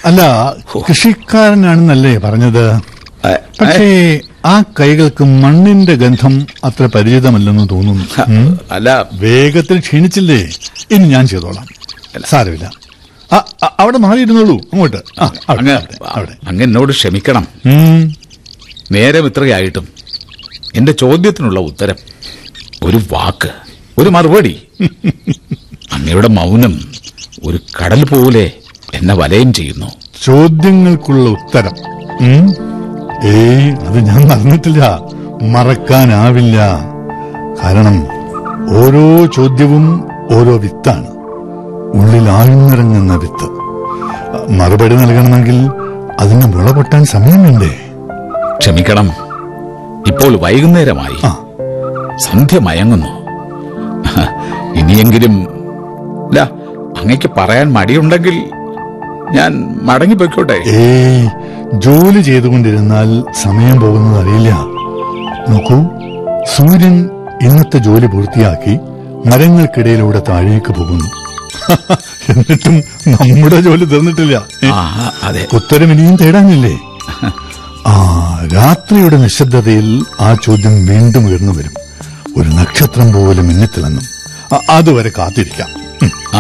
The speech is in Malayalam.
അല്ല കൃഷിക്കാരനാണെന്നല്ലേ പറഞ്ഞത് ഏ, പക്ഷേ ആ കൈകൾക്ക് മണ്ണിന്റെ ഗന്ധം അത്ര പരിചിതമല്ലെന്ന് തോന്നുന്നു ഉം. അല്ല വേഗത്തിൽ ക്ഷീണിച്ചില്ലേ ഇനി ഞാൻ ചെയ്തോളാം സാരമില്ല ആ, ആ, അവിടെ മാറിയിരുന്നുള്ളൂ അങ്ങോട്ട് ആ, അവിടെ, അങ്ങ് അവിടെ, അവിടെ അങ്ങ് എന്നോട് ക്ഷമിക്കണം ഉം. നേരം ഇത്രയായിട്ടും എന്റെ ചോദ്യത്തിനുള്ള ഉത്തരം ഒരു വാക്ക് ഒരു മറുപടി അങ്ങയുടെ മൗനം ഒരു കടൽ പോലെ എന്നെ വലയം ചെയ്യുന്നു ചോദ്യങ്ങൾക്കുള്ള ഉത്തരം ഉം? ഏയ് അത് ഞാൻ മറന്നിട്ടില്ല മറക്കാനാവില്ല കാരണം ഓരോ ചോദ്യവും ഓരോ വിത്താണ് ഉള്ളിൽ ആഴ്ന്നിറങ്ങുന്ന വിത്ത് മറുപടി നൽകണമെങ്കിൽ അതിന് മുള പൊട്ടാൻ സമയം വേണ്ടേ ക്ഷമിക്കണം ഇപ്പോൾ വൈകുന്നേരമായി ആ. സന്ധ്യ മയങ്ങുന്നു ഇനിയെങ്കിലും ല, അങ്ങയ്ക്ക് പറയാൻ മടിയുണ്ടെങ്കിൽ ഞാൻ മടങ്ങിപ്പോയിക്കോട്ടെ ഏയ് ജോലി ചെയ്തുകൊണ്ടിരുന്നാൽ സമയം പോകുന്നത് അറിയില്ല നോക്കൂ സൂര്യൻ ഇന്നത്തെ ജോലി പൂർത്തിയാക്കി മരങ്ങൾക്കിടയിലൂടെ താഴേക്ക് പോകുന്നു എന്നിട്ടും നമ്മുടെ ജോലി തീർന്നിട്ടില്ല ഏ? ആ അതെ ഉത്തരം ഇനിയും തേടാനില്ലേ ആ രാത്രിയുടെ നിശബ്ദതയിൽ ആ ചോദ്യം വീണ്ടും ഉയർന്നു വരും ഒരു നക്ഷത്രം പോലെ മിന്നിത്തിളങ്ങും അ- അതുവരെ കാത്തിരിക്കാം ഉം. ആ